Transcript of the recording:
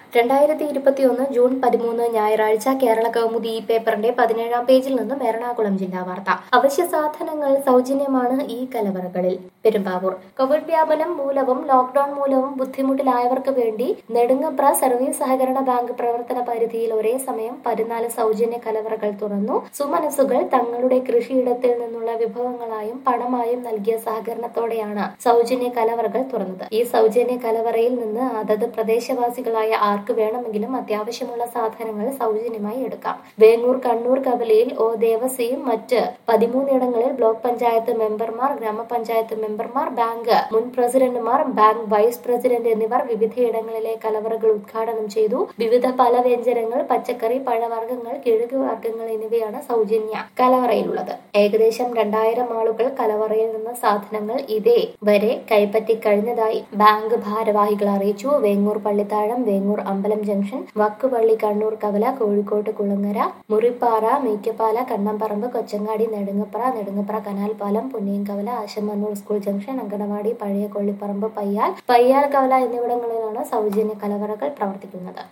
രണ്ടായിരത്തി ഇരുപത്തിയൊന്ന് ജൂൺ പതിമൂന്ന് ഞായറാഴ്ച കേരള കൗമുദി ഈ പേപ്പറിന്റെ പതിനേഴാം പേജിൽ നിന്നും എറണാകുളം ജില്ലാ വാർത്ത അവശ്യ സാധനങ്ങൾ സൗജന്യമാണ് ഈ കലവറകളിൽ പെരുമ്പാവൂർ കോവിഡ് വ്യാപനം മൂലവും ലോക്ഡൌൺ മൂലവും ബുദ്ധിമുട്ടിലായവർക്ക് വേണ്ടി നെടുങ്കപ്ര സർവീസ് സഹകരണ ബാങ്ക് പ്രവർത്തന പരിധിയിൽ ഒരേ സമയം പതിനാല് സൗജന്യ കലവറകൾ തുറന്നു സുമനസുകൾ തങ്ങളുടെ കൃഷിയിടത്തിൽ നിന്നുള്ള വിഭവങ്ങളായും പണമായും നൽകിയ സഹകരണത്തോടെയാണ് സൗജന്യ കലവറകൾ തുറന്നത് ഈ സൗജന്യ കലവറയിൽ നിന്ന് അതത് പ്രദേശവാസികളായ ആർക്ക് വേണമെങ്കിലും അത്യാവശ്യമുള്ള സാധനങ്ങൾ സൗജന്യമായി എടുക്കാം വേങ്ങൂർ കണ്ണൂർ കവലയിൽ ഒ ദേവസിയും മറ്റ് പതിമൂന്നിടങ്ങളിൽ ബ്ലോക്ക് പഞ്ചായത്ത് മെമ്പർമാർ ഗ്രാമപഞ്ചായത്ത് മെമ്പർമാർ ബാങ്ക് മുൻ പ്രസിഡന്റുമാർ ബാങ്ക് വൈസ് പ്രസിഡന്റ് എന്നിവർ വിവിധയിടങ്ങളിലെ കലവറകൾ ഉദ്ഘാടനം ചെയ്തു വിവിധ പലവ്യഞ്ജനങ്ങൾ പച്ചക്കറി പഴവർഗ്ഗങ്ങൾ കിഴങ്ങ് വർഗ്ഗങ്ങൾ എന്നിവയാണ് സൗജന്യ കലവറയിലുള്ളത് ഏകദേശം രണ്ടായിരം ആളുകൾ കലവറയിൽ നിന്ന് സാധനങ്ങൾ ഇതേ വരെ കൈപ്പറ്റി കഴിഞ്ഞതായി ബാങ്ക് ഭാരവാഹികൾ അറിയിച്ചു വേങ്ങൂർ പള്ളിത്താഴം വേങ്ങൂർ അമ്പലം ജംഗ്ഷൻ വക്കുപള്ളി കണ്ണൂർ കവല കോഴിക്കോട് കുളങ്ങര മുറിപ്പാറ മീക്കപ്പാല കണ്ണമ്പറമ്പ് കൊച്ചങ്ങാടി നെടുങ്ങപ്ര നെടുങ്ങപ്ര കനാൽ പാലം പുന്നിയങ്കവല ആശമന്നൂർ സ്കൂൾ ജംഗ്ഷൻ അങ്കണവാടി പഴയ കൊള്ളിപ്പറമ്പ് പയ്യാൽ പയ്യാൽ കവല എന്നിവിടങ്ങളിലാണ് സൗജന്യ കലവറകൾ പ്രവർത്തിക്കുന്നത്